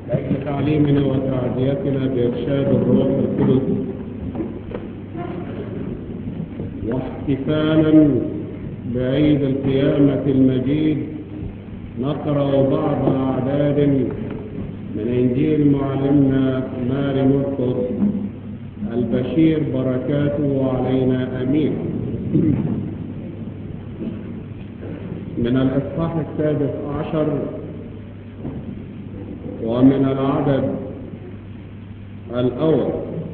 لأجل تعليمنا وتعزيتنا بإرشاد الروح القدس واحتفالا بعيد القيامة المجيد نقرأ بعض أعداد من إنجيل معلمنا ماري مرقس البشير بركاته علينا أمين من الإصحاح السادس عشر ومن العدد الأول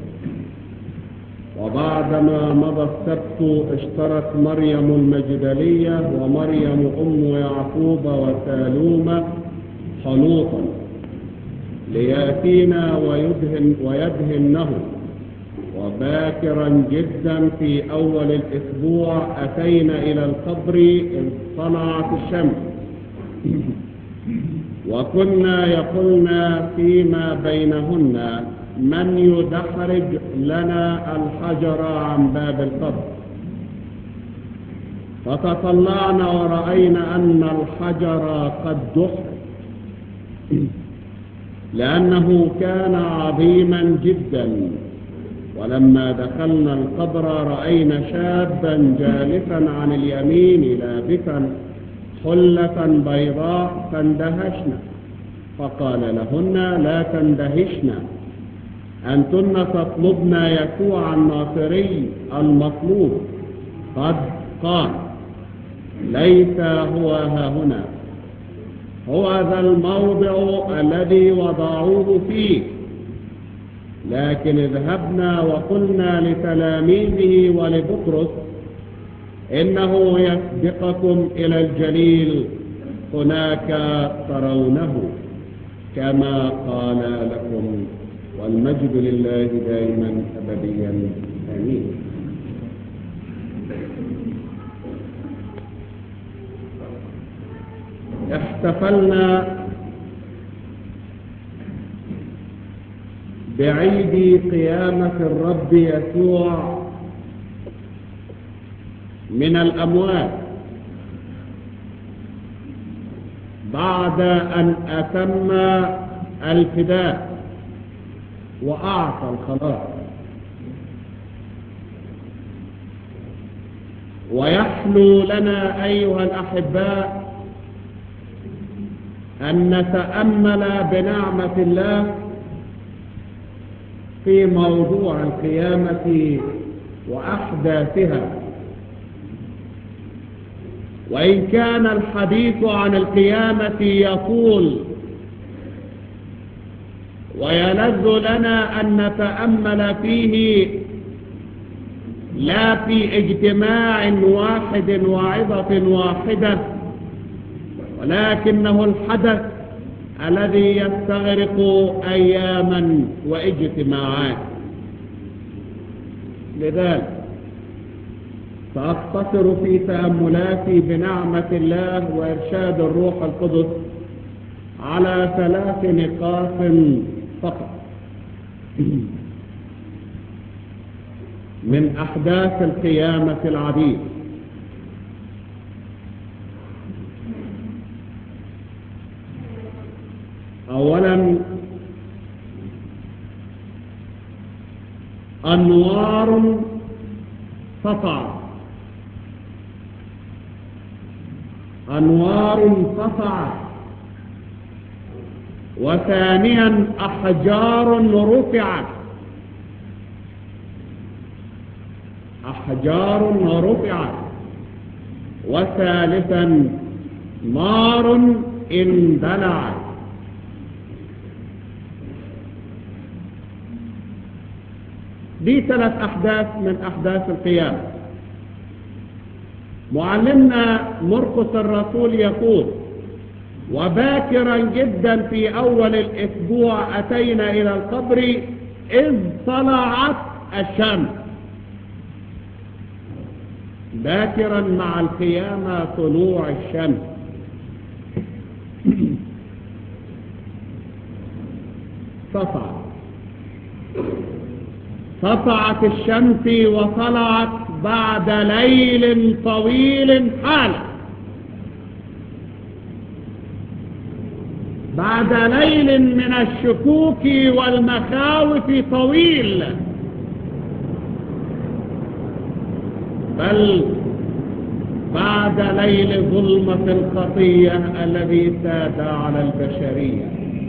وبعدما مضى السبت اشترت مريم المجدلية ومريم أم يعقوب وسالومة حنوطا ليأتينا ويدهن ويدهنه وباكرا جدا في أول الأسبوع أتينا إلى القبر إذ طلعت الشمس وكنا يقولن فيما بينهن من يدحرج لنا الحجر عن باب القبر فتطلعنا ورأينا أن الحجر قد دحر لأنه كان عظيما جدا ولما دخلنا القبر رأينا شابا جالسا عن اليمين لابسا حلة بيضاء فاندهشنا فقال لهن لا تندهشن أنتن تطلبن يسوع الناصري المطلوب قد قال ليس هو ها هنا هو ذا الموضع الذي وضعوه فيه لكن اذهبنا وقلنا لتلاميذه ولبطرس إنه يسبقكم إلى الجليل هناك ترونه كما قال لكم والمجد لله دائما أبديا آمين احتفلنا بعيد قيامة الرب يسوع من الأموات بعد أن أتم الفداء وأعطى الخلاص ويحلو لنا أيها الأحباء أن نتأمل بنعمة الله في موضوع القيامة وأحداثها وإن كان الحديث عن القيامة يطول ويلذ لنا أن نتأمل فيه لا في اجتماع واحد وعظة واحدة ولكنه الحدث الذي يستغرق أياما واجتماعات لذلك سأقتصر في تأملاتي بنعمة الله وإرشاد الروح القدس على ثلاث نقاط فقط من أحداث القيامة العديد أولا أنوار سطعت أنوار سطعت وثانيا أحجار رفعت أحجار رفعت وثالثا نار اندلعت دي ثلاث أحداث من أحداث القيامة معلمنا مرقس الرسول يقول وباكرا جدا في أول الأسبوع أتينا إلى القبر إذ طلعت الشمس باكرا مع القيامة طلوع الشمس سطعت سطعت الشمس وطلعت بعد ليل طويل حالا بعد ليل من الشكوك والمخاوف طويل بل بعد ليل ظلمة الخطية الذي ساد على البشرية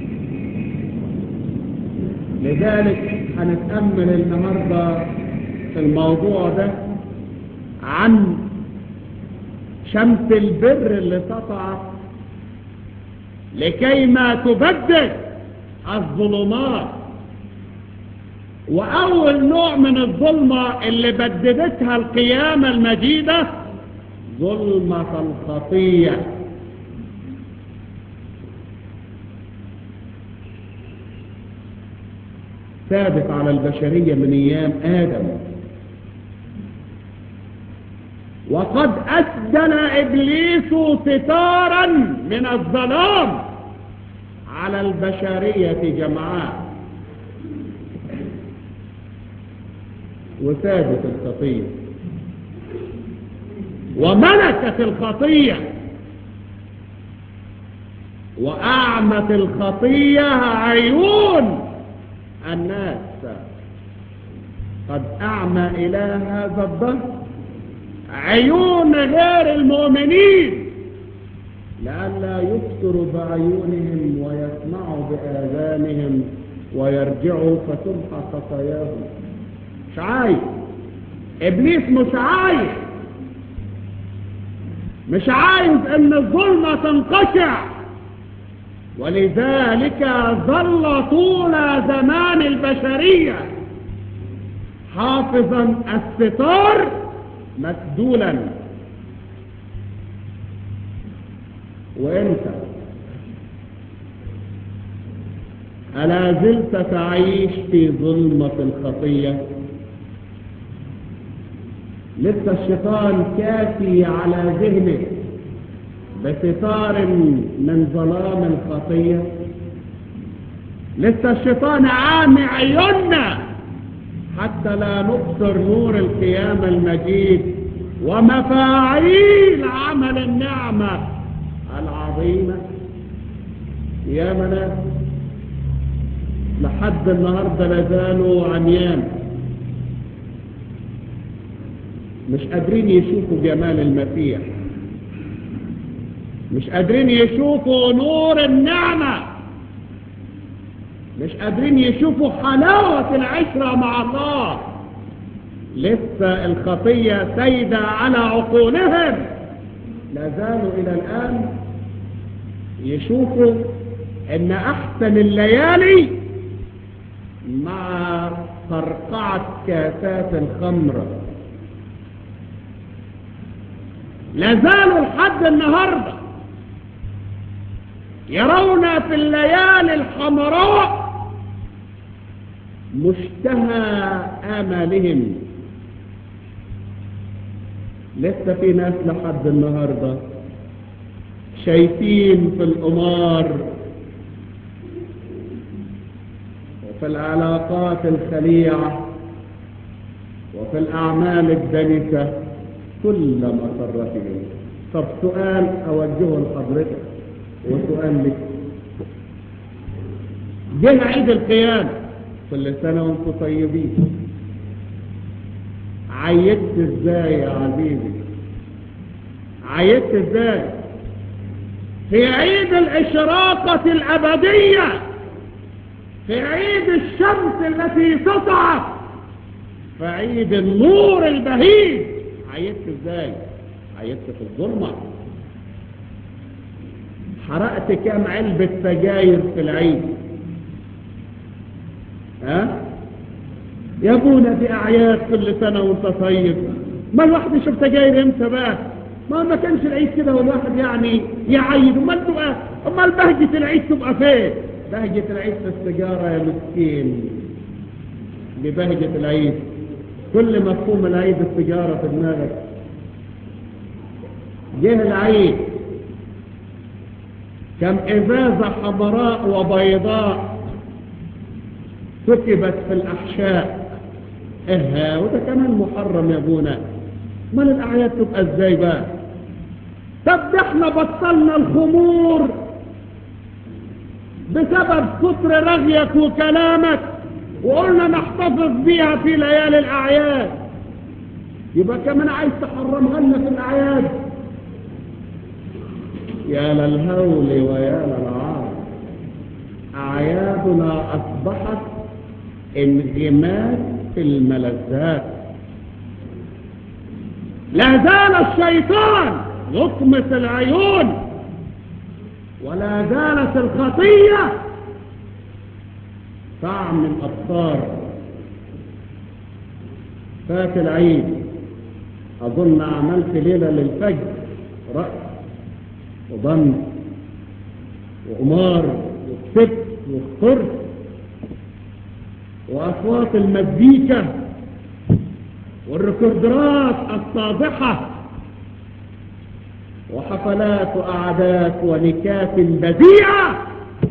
لذلك هنتأمل النهاردة في الموضوع ده عن شمس البر اللي سطعت لكي ما تبدد الظلمات وأول نوع من الظلمة اللي بددتها القيامة المجيدة ظلمة الخطية ثابت على البشرية من أيام آدم وقد أسدل إبليس ستارا من الظلام على البشرية جمعاء وثابت الخطية وملكت الخطية وأعمت الخطية عيون الناس قد أعمى إلى هذا الظهر عيون غير المؤمنين لئلا يبصروا بعيونهم ويسمعوا بآذانهم ويرجعوا فتمحى خطاياهم مش عايز إبليس مش عايز مش عايز ان الظلمة تنقشع ولذلك ظل طول زمان البشرية حافظا الستار مسدولا وانت ألا زلت تعيش في ظلمة الخطية لسه الشيطان كافي على ذهنك بستار من ظلام الخطية لسه الشيطان عامي عيوننا حتى لا نبصر نور القيامة المجيد ومفاعيل عمل النعمة العظيمة يا مناس لحد النهاردة لازالوا عميان مش قادرين يشوفوا جمال المسيح مش قادرين يشوفوا نور النعمة مش قادرين يشوفوا حلاوة العشرة مع الله لسه الخطية سيدة على عقولهم لا زالوا إلى الآن يشوفوا ان احسن الليالي مع فرقعة كاسات الخمر لا زالوا لحد النهاردة يرون في الليالي الحمراء مشتهى آمالهم لسه في ناس لحد النهارده شايفين في الأمار وفي العلاقات الخليعة وفي الأعمال الدنسة كل مسرتهم طب سؤال أوجهه لحضرتك وسؤال لك جه عيد القيامة كل سنة وانتم طيبين عيدت ازاي يا عزيزي عيدت ازاي في عيد الإشراقة الأبدية في عيد الشمس التي تطعت في عيد النور البهيج عيدت ازاي عيدت في الظلمة حرقت كام علبة سجاير في العيد ها يا ابونا دي اعياد كل سنة وانت طيب ما الواحد يشرب سجاير امتى بقى ما ما كانش العيد كده والواحد يعني يعيد امال تبقى امال بهجة العيد تبقى فين بهجة العيد في السيجارة يا مسكين ببهجة العيد كل مفهوم العيد السيجارة في دماغك جه العيد كم ازازة حمراء وبيضاء كتبت في الاحشاء اها وده كمان محرم يا ابونا امال الاعياد تبقى ازاي بقى طب ده احنا بطلنا الخمور بسبب كتر رغيك وكلامك وقلنا نحتفظ بيها في ليالي الأعياد يبقى كمان عايز تحرمها لنا في الأعياد يا للهول ويا للعار أعيادنا أصبحت انغماس في الملذات لا زال الشيطان يطمس العيون ولا زالت الخطية طعم الأبصار فات العيد أظن عملت ليلة للفجر رأس وضم وقمار وكسبت واخترت وأصوات المزيكا والريكوردرات الصادحة وحفلات وأعداد ونكات بذيعة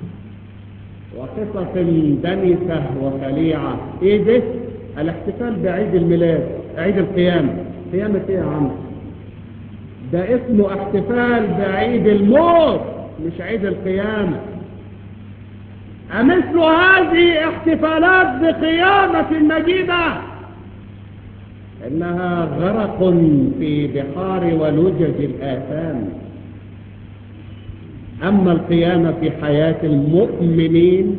وقصص دنسة وخليعة ايه ده الاحتفال بعيد الميلاد عيد القيامة قيامة ايه يا عم ده اسمه احتفال بعيد الموت مش عيد القيامة أمثل هذه احتفالات بقيامة مجيدة إنها غرق في بحار ولجج الآثام أما القيامة في حياة المؤمنين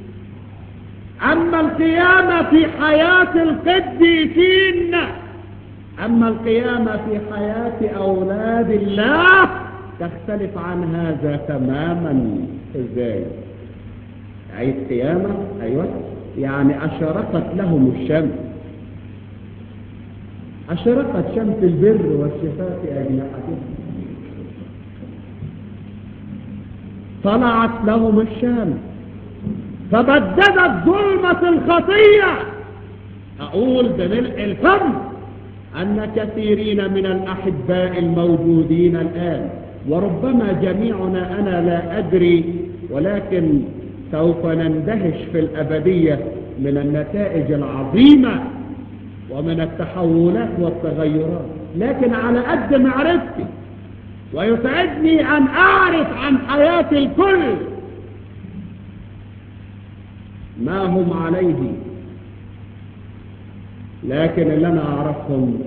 أما القيامة في حياة القديسين أما القيامة في حياة أولاد الله تختلف عن هذا تماما إزاي عيد قيامة أيوة يعني أشرقت لهم الشمس أشرقت شمس البر والشفاء في أجنحتهم طلعت لهم الشمس فبددت ظلمة الخطية أقول بملء الفم أن كثيرين من الأحباء الموجودين الآن وربما جميعنا أنا لا أدري ولكن سوف نندهش في الأبدية من النتائج العظيمة ومن التحولات والتغيرات لكن على قد معرفتي ويسعدني أن أعرف عن حياة الكل ما هم عليه لكن اللي أنا أعرفهم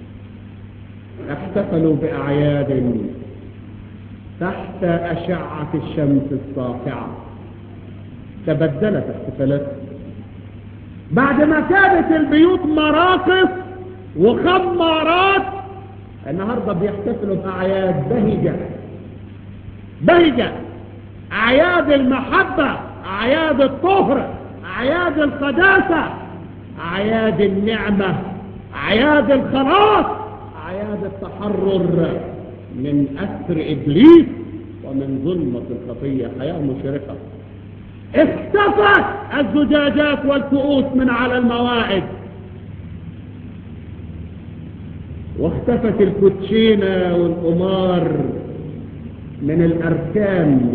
احتفلوا بأعياد تحت أشعة الشمس الساطعة تبدلت احتفالاتهم بعد ما كانت البيوت مراقص وخمارات النهاردة بيحتفلوا بأعياد بهجة بهجة أعياد المحبة أعياد الطهر أعياد القداسة أعياد النعمة أعياد الخلاص أعياد التحرر من أسر إبليس ومن ظلمة الخطية حياة مشرقة اختفت الزجاجات والكؤوس من على الموائد واختفت الكوتشينة والقمار من الأركان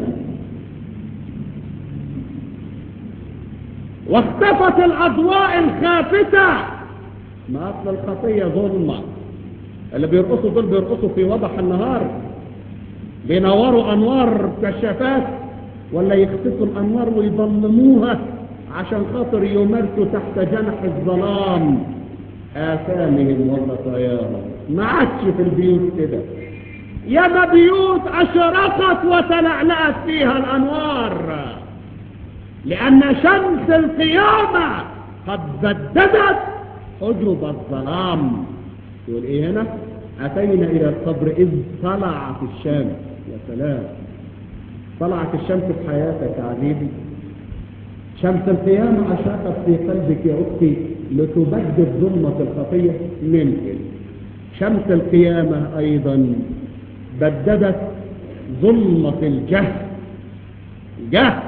واختفت الأضواء الخافتة ما أصل الخطية ظلمة اللي بيرقصوا دول بيرقصوا في وضح النهار بينوروا أنوار كشافات ولا يختصوا الأنوار ويظلموها عشان خاطر يمارسوا تحت جنح الظلام آثامهم وخطاياهم ما عادش في البيوت كده ياما بيوت أشرقت وتلألأت فيها الأنوار لأن شمس القيامة قد بددت حجب الظلام يقول إيه هنا أتينا إلى القبر إذ طلعت الشمس يا سلام طلعت الشمس في حياتك يا عزيزي شمس القيامة أشرقت في قلبك يا أختي لتبدد ظلمة الخطية ممكن شمس القيامة أيضا بددت ظلمة الجهل الجهل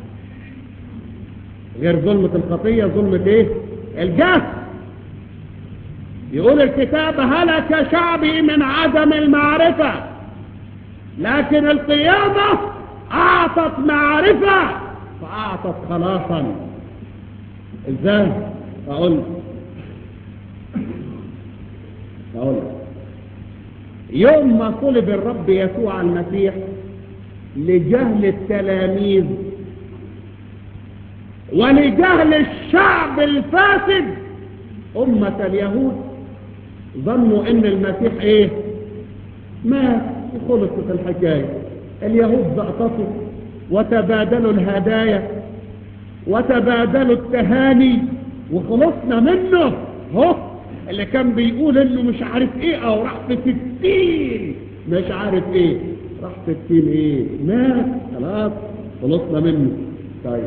غير ظلمة الخطية ظلمة ايه الجهل يقول الكتاب هلك شعبي من عدم المعرفة لكن القيامة أعطت معرفة فأعطت خلاصا ازاي أقول أقول يوم ما طلب الرب يسوع المسيح لجهل التلاميذ ولجهل الشعب الفاسد أمة اليهود ظنوا ان المسيح ايه مات وخلصت الحكاية اليهود زقططوا وتبادلوا الهدايا وتبادلوا التهاني وخلصنا منه هو اللي كان بيقول انه مش عارف ايه او راح في ستين مش عارف ايه راح في ستين ايه مات خلاص خلصنا منه طيب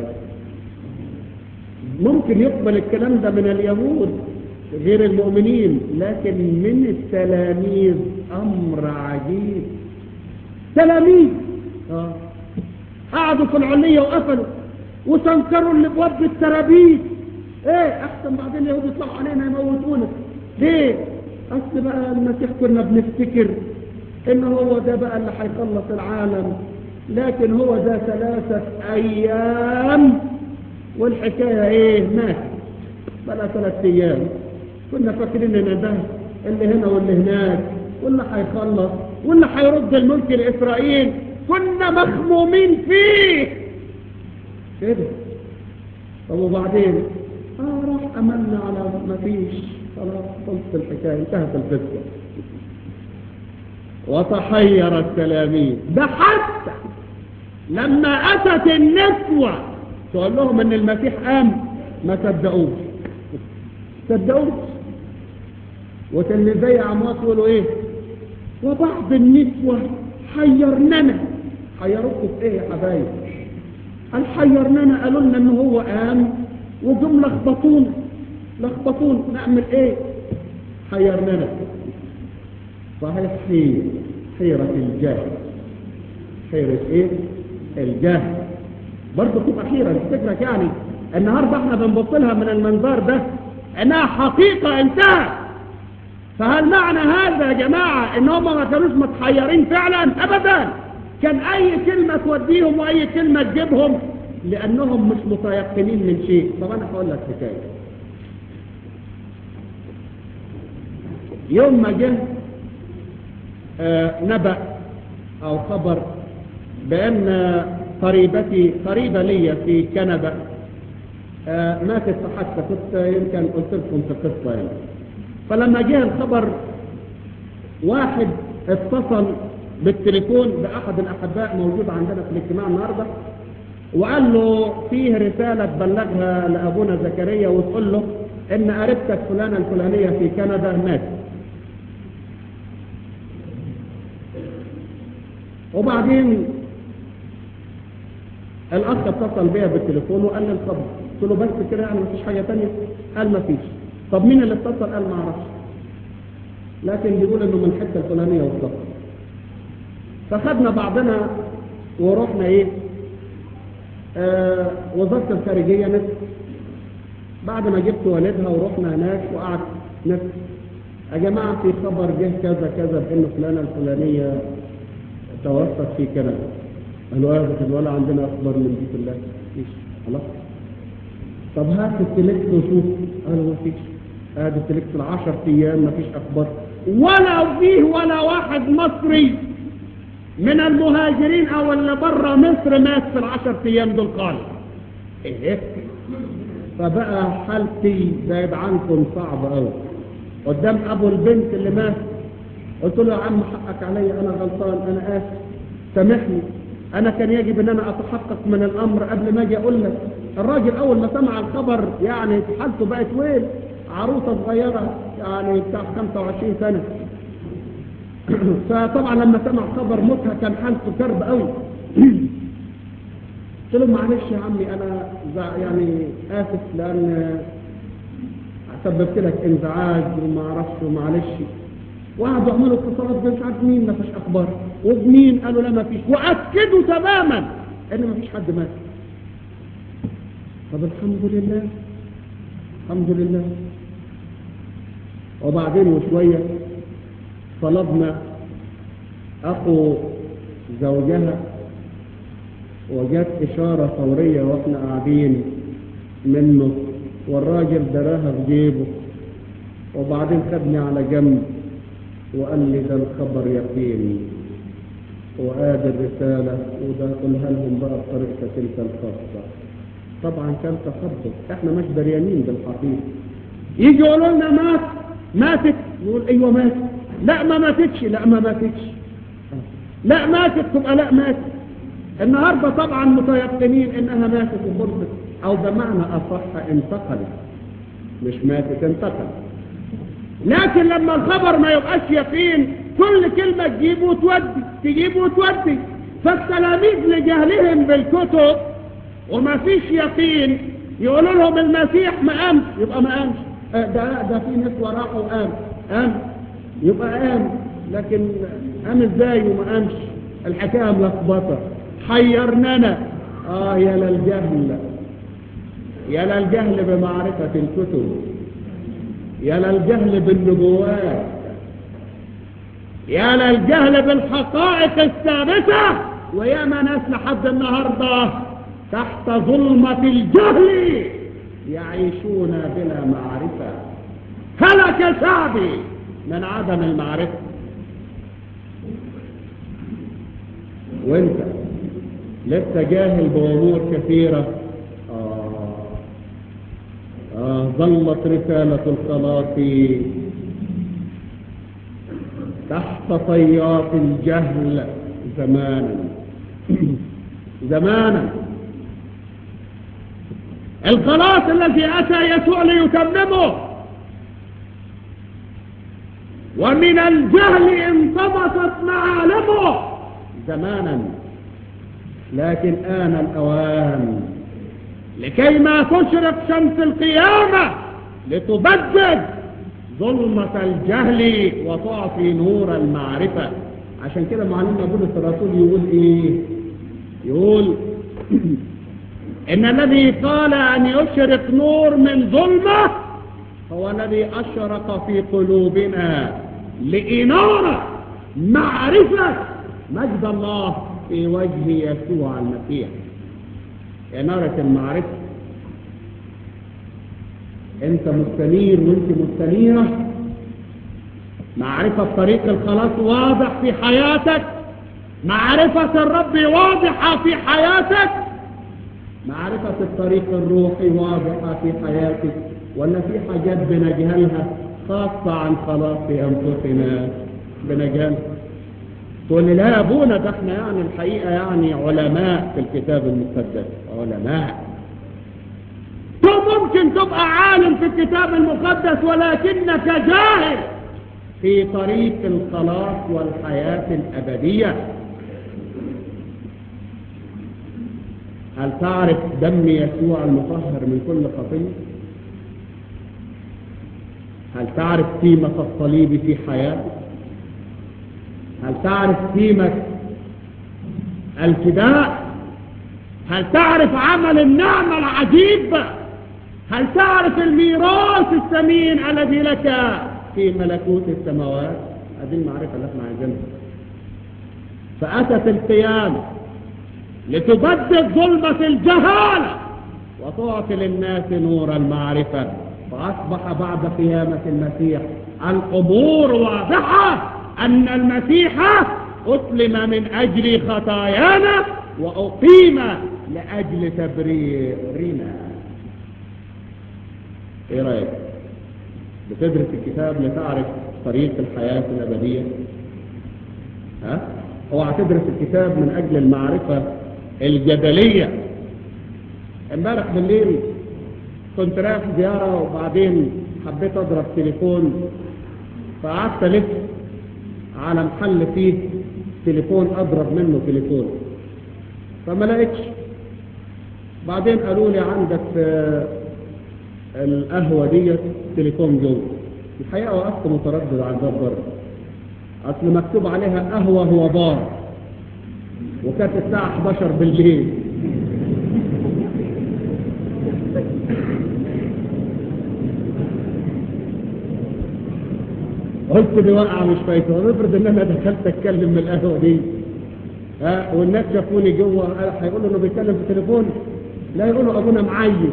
ممكن يقبل الكلام ده من اليهود غير المؤمنين لكن من التلاميذ امر عجيب تلاميذ آه. قعدوا في العلية وقفلوا وسنكروا الابواب بالترابيز ايه احسن بعدين اليهود يطلعوا علينا يموتونا ليه اصل بقى المسيح كنا بنفتكر ان هو ده بقى اللي هيخلص العالم لكن هو ده ثلاثة ايام والحكاية ايه مات بقى ثلاثة ايام كنا فاكرين ان ده اللي هنا واللي هناك واللي هيخلص واللي هيرد الملك لاسرائيل كنا مخمومين فيه كده طب وبعدين اه راح املنا على ما فيش خلاص خلصت الحكايه انتهت القصه وتحير التلاميذ ده حتى لما اتت النسوه تقول لهم ان المسيح قام ما صدقوش صدقوش وتلميذي اموات يقولوا ايه وبعض النسوه حيرننا حيروكم في ايه يا حبايب قال حيرننا قالوا لنا ان هو قام وجم لخبطونا لخبطونا نعمل ايه حيرننا صحيح حيرة حيرة الجهل حيرة ايه الجهل برضه تبقى حيرة تفتكرك يعني النهاردة احنا بنبص لها من المنظار ده انها حقيقة انتهت فهل معنى هذا يا جماعة ان هم ما كانوش متحيرين فعلا ابدا كان اي كلمة توديهم واي كلمة تجيبهم لانهم مش متيقنين من شيء طب انا هقول لك حكاية يوم ما جه آه نبأ او خبر بان قريبتي قريبة لي في كندا آه ماتت حتى كنت يمكن قلت لكم في القصة يعني فلما جاء الخبر واحد اتصل بالتليفون بأحد الأحباء موجود عندنا في الاجتماع النهاردة وقال له فيه رسالة تبلغها لأبونا زكريا وتقول له إن قريبتك فلانة الفلانية في كندا ماتت وبعدين الأخ اتصل بيا بالتليفون وقال لي الخبر قلت له بس كده يعني مفيش حاجة تانية قال مفيش طب مين اللي اتصل قال ما اعرفش لكن بيقول انه من الحته الفلانيه واتصل فخدنا بعضنا ورحنا ايه آه وزاره الخارجيه نفس بعد ما جبت والدها ورحنا هناك وقعدت نفس يا جماعه في خبر جه كذا كذا بان فلانه الفلانيه توفت في كندا قالوا يا بس ولا عندنا اخبار من دي كلها مفيش خلاص طب هات التليكس وشوف قالوا مفيش هذا التليكس العشر ايام مفيش اخبار ولا فيه ولا واحد مصري من المهاجرين او اللي بره مصر مات في العشر ايام دول خالص ايه فبقى حالتي بعيد عنكم صعبة قوي قدام ابو البنت اللي مات قلت له يا عم حقك علي انا غلطان انا اسف سامحني انا كان يجب ان انا اتحقق من الامر قبل ما اجي اقول لك الراجل اول ما سمع الخبر يعني حالته بقت ويل عروسة صغيرة يعني بتاع 25 سنة فطبعا لما سمع خبر موتها كان حالته كرب قوي قلت له معلش يا عمي انا يعني اسف لان سببت لك انزعاج وما اعرفش ومعلش وقعدوا يعملوا اتصالات مش عارف مين ما فيش اخبار وبمين قالوا لا ما فيش واكدوا تماما ان ما فيش حد مات طب الحمد لله الحمد لله وبعدين وشوية طلبنا أخو زوجها وجت إشارة فورية وإحنا قاعدين منه والراجل دراها في جيبه وبعدين خدني على جنب وقال لي ده الخبر يقين وآدي الرسالة وده قلها لهم بقى بطريقتك انت الخاصة طبعا كان تخبط احنا مش دريانين بالحقيقة يجي يقولوا لنا مات ماتت نقول ايوه ماتت لا ما ماتتش لا ما ماتتش لا ماتت تبقى لا ماتت النهاردة طبعا متيقنين انها ماتت وخلصت او بمعنى اصح انتقلت مش ماتت انتقلت لكن لما الخبر ما يبقاش يقين كل كلمة تجيب وتودي تجيب وتودي فالتلاميذ لجهلهم بالكتب وما فيش يقين يقولوا لهم المسيح ما قامش يبقى ما قامش آه ده ده في نسوة راحوا قام قام يبقى قام لكن قام ازاي وما قامش الحكايه ملخبطه حيرننا اه يا للجهل يا للجهل بمعرفة الكتب يا للجهل بالنبوات يا للجهل بالحقائق الثابتة وياما ناس لحد النهاردة تحت ظلمة الجهل يعيشون بلا معرفة هلك شعبي من عدم المعرفة وانت لسه جاهل بأمور كثيرة آه آه ظلت رسالة الخلاص تحت طيات الجهل زمانا زمانا الخلاص الذي أتى يسوع ليتممه ومن الجهل انطمست معالمه زمانا لكن آن الأوان لكي ما تشرق شمس القيامة لتبدد ظلمة الجهل وتعطي نور المعرفة عشان كده معلمنا بولس الرسول يقول ايه يقول ان الذي قال ان يشرق نور من ظلمة هو الذي اشرق في قلوبنا لإنارة معرفة مجد الله في وجه يسوع المسيح إنارة المعرفة انت مستنير وانت مستنيرة معرفة طريق الخلاص واضح في حياتك معرفة الرب واضحة في حياتك معرفة الطريق الروحي واضحة في حياتك ولا في حاجات بنجهلها خاصة عن خلاص أنفسنا بنجهلها تقول لي لا يا ابونا ده احنا يعني الحقيقة يعني علماء في الكتاب المقدس علماء ممكن تبقى عالم في الكتاب المقدس ولكنك جاهل في طريق الخلاص والحياة الأبدية هل تعرف دم يسوع المطهر من كل خطية هل تعرف قيمة الصليب في حياتك هل تعرف قيمة الفداء هل تعرف عمل النعمة العجيب هل تعرف الميراث الثمين الذي لك في ملكوت السماوات هذه المعرفة اللي احنا عايزينها فأتت القيامة لتبدد ظلمة الجهالة وتعطي للناس نور المعرفة فأصبح بعد قيامة المسيح الأمور واضحة أن المسيح أسلم من أجل خطايانا وأقيم لأجل تبريرنا إيه رأيك؟ بتدرس الكتاب لتعرف طريق الحياة الأبدية ها؟ اوعى تدرس الكتاب من أجل المعرفة الجدلية امبارح بالليل كنت رايح زيارة وبعدين حبيت أضرب تليفون فقعدت ألف على محل فيه تليفون أضرب منه تليفون فما لقيتش بعدين قالوا لي عندك القهوة ديت تليفون جوه الحقيقة وقفت متردد على الباب بره أصل مكتوب عليها قهوة هو بار وكانت الساعة 11 بالليل قلت دي وقعة مش فايته ونفرض ان انا دخلت اتكلم من القهوة دي ها والناس شافوني جوه هيقولوا انه بيتكلم في التليفون لا يقولوا ابونا معين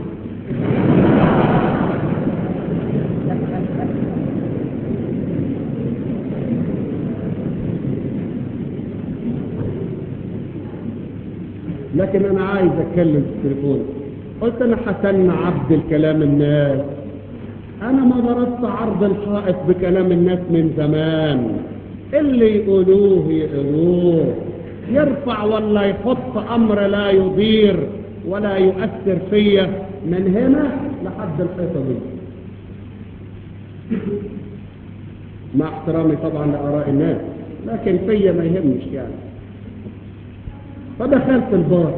لكن انا عايز اتكلم في التليفون قلت انا حسن عبد الكلام الناس انا ما ضربت عرض الحائط بكلام الناس من زمان اللي يقولوه يقولوه يرفع ولا يحط امر لا يضير ولا يؤثر فيا من هنا لحد الحيطه دي مع احترامي طبعا لاراء الناس لكن فيا ما يهمش يعني فدخلت البار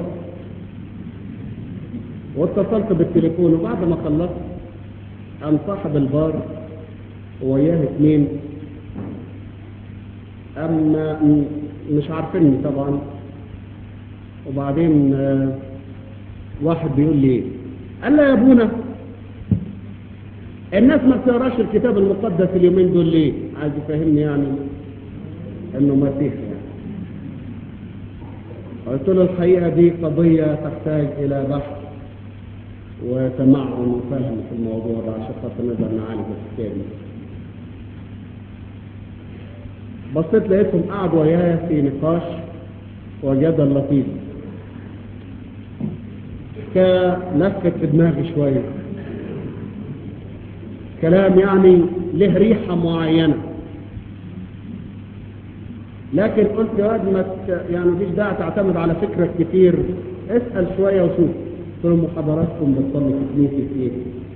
واتصلت بالتليفون وبعد ما خلصت قام صاحب البار وياه اتنين اما مش عارفيني طبعا وبعدين واحد بيقول لي قال له يا ابونا الناس ما بتقراش الكتاب المقدس اليومين دول ليه عايز يفهمني يعني انه مسيح يعني قلت له الحقيقه دي قضيه تحتاج الى بحث وتمعن وفهم في الموضوع ده عشان خاطر نقدر نعالج الحكايه دي بصيت لقيتهم قعدوا ويايا في نقاش وجدل لطيف كلفت في دماغي شويه كلام يعني له ريحه معينه لكن قلت يا واد ما يعني مفيش داعي تعتمد على فكرك كتير اسال شويه وشوف قلت لهم حضراتكم بتصلي في كنيسه ايه؟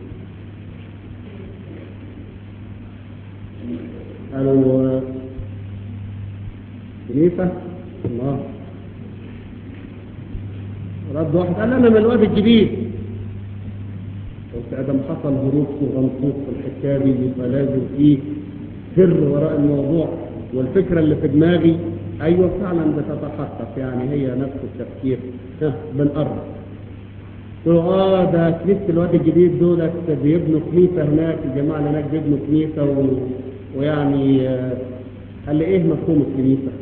قالوا كنيسه الله رد واحد قال انا من الواد الجديد قلت ادم حصل هروب وغنطوط في الحكايه دي يبقى لازم فيه سر وراء الموضوع والفكره اللي في دماغي ايوه فعلا بتتحقق يعني هي نفس التفكير ها بنقرب قلت له اه ده كنيسه الواد الجديد دولت بيبنوا كنيسه هناك الجماعه اللي هناك بيبنوا كنيسه و... ويعني آه قال لي ايه مفهوم الكنيسه؟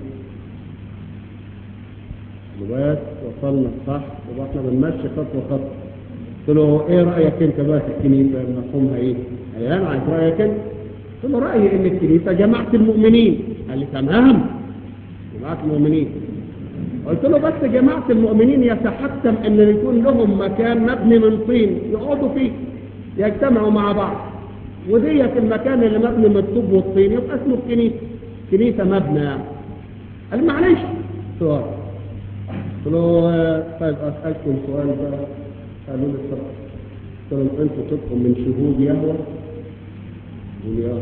بس وصلنا الصح واحنا بنمشي خطوه خطوه قلت له ايه رايك انت بقى في الكنيسه مفهومها ايه؟ قال لي انا عايز رايك انت قلت له رايي ان الكنيسه جماعه المؤمنين قال لي تمام جماعه المؤمنين قلت له بس جماعه المؤمنين يتحتم ان يكون لهم مكان مبني من طين يقعدوا فيه يجتمعوا مع بعض وديت المكان اللي مبني من الطوب والطين يبقى اسمه الكنيسه كنيسه مبنى يعني قال معلش سؤال قلت له طيب اسالكم سؤال بقى قالوا لي اتفضل قلت لهم انتوا تبقوا من شهود يهوى قولوا يا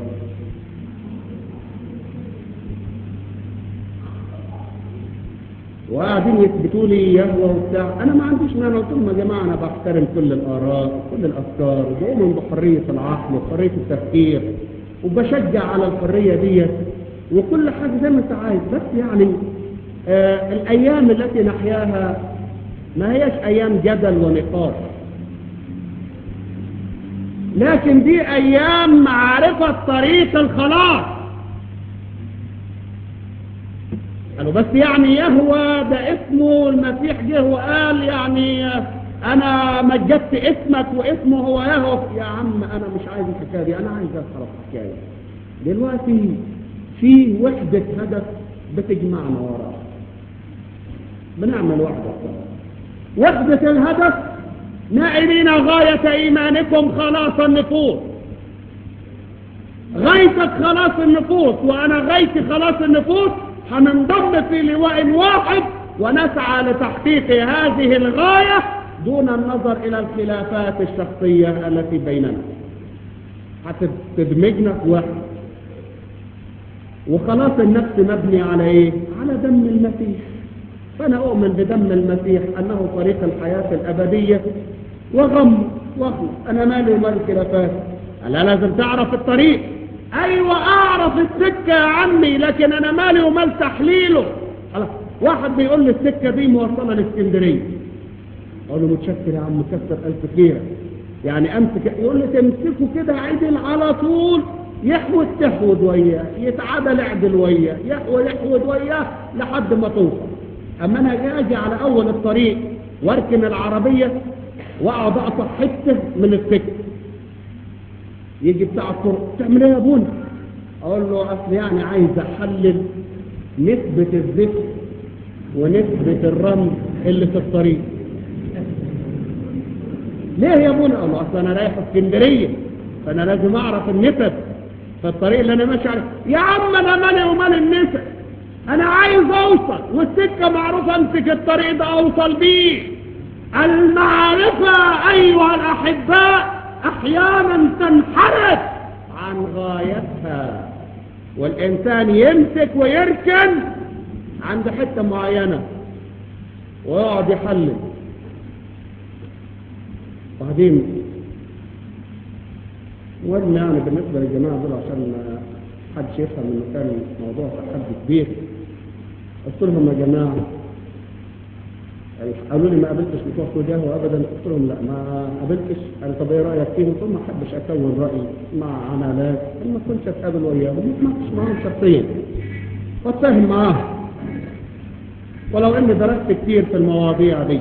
وقاعدين يثبتوا لي يهوى وبتاع انا ما عنديش مانع قلت لهم يا جماعه انا بحترم كل الاراء وكل الافكار وبؤمن بحريه العقل وحريه التفكير وبشجع على الحريه ديت وكل حاجه زي ما انت عايز بس يعني آه الايام التي نحياها ما هيش ايام جدل ونقاش لكن دي ايام معرفة طريق الخلاص قالوا بس يعني يهوى ده اسمه المسيح جه وقال يعني انا مجدت اسمك واسمه هو يهوى يا عم انا مش عايز الحكايه دي انا عايز اخرب الحكايه دلوقتي في وحدة هدف بتجمعنا وراه بنعمل وحدة وحدة الهدف نائلين غاية إيمانكم خلاص النفوس غايتك خلاص النفوس وأنا غايتي خلاص النفوس هننضم في لواء واحد ونسعى لتحقيق هذه الغاية دون النظر إلى الخلافات الشخصية التي بيننا هتدمجنا في واحد وخلاص النفس مبني على ايه على دم المسيح فانا اؤمن بدم المسيح انه طريق الحياة الابدية وغم وخلص انا مالي ومال الخلافات لا لازم تعرف الطريق ايوه اعرف السكة يا عمي لكن انا مالي ومال تحليله واحد بيقول لي السكة دي موصلة لاسكندرية اقول له متشكر يا عم كسر الف خيرك يعني امسك يقول لي تمسكه كده عدل على طول يحود تحود وياه يتعادل اعدل وياه يحود يحود وياه لحد ما توصل اما انا اجي على اول الطريق واركن العربية واقعد اقطع حته من السكه يجي بتاع الطرق تعمل ايه يا ابونا اقول له اصل يعني عايز احلل نسبة الزفت ونسبة الرمل اللي في الطريق ليه يا ابونا اقول له اصل انا رايح اسكندريه فانا لازم اعرف النسب في الطريق اللي انا ماشي عليه يا عم انا مالي ومال النسب انا عايز اوصل والسكه معروفه امسك الطريق ده اوصل بيه المعرفه ايها الاحباء احيانا تنحرف عن غايتها والإنسان يمسك ويركن عند حتة معينة ويقعد يحلل وبعدين المهم يعني بالنسبة للجماعة دول عشان حدش يفهم انه كان موضوع تحدي كبير قلت لهم يا جماعة قالوا لي ما قابلتش بتوع سوداه ابدا قلت لهم لا ما قابلتش قال طب ايه رايك فيهم قلت لهم ما احبش اكون رايي مع عنالات ما كنتش اتقابل وياهم ما كنتش معاهم شخصيا واتفاهم معاهم ولو اني درست كتير في المواضيع دي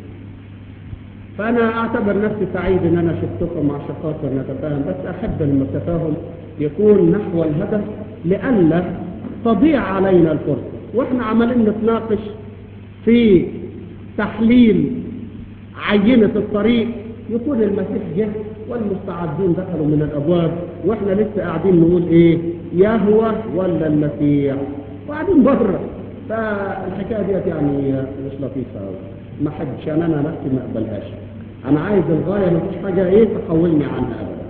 فانا اعتبر نفسي سعيد ان انا شفتكم عشان خاطر نتفاهم بس احب ان التفاهم يكون نحو الهدف لئلا تضيع علينا الفرصه واحنا عمالين نتناقش في تحليل عينة الطريق يكون المسيح جه والمستعدين دخلوا من الأبواب وإحنا لسه قاعدين نقول إيه يهوى ولا المسيح وقاعدين بره فالحكاية ديت يعني مش لطيفة أوي ما حدش يعني أنا نفسي ما أقبلهاش أنا عايز الغاية ما فيش حاجة إيه تحولني عنها أبدا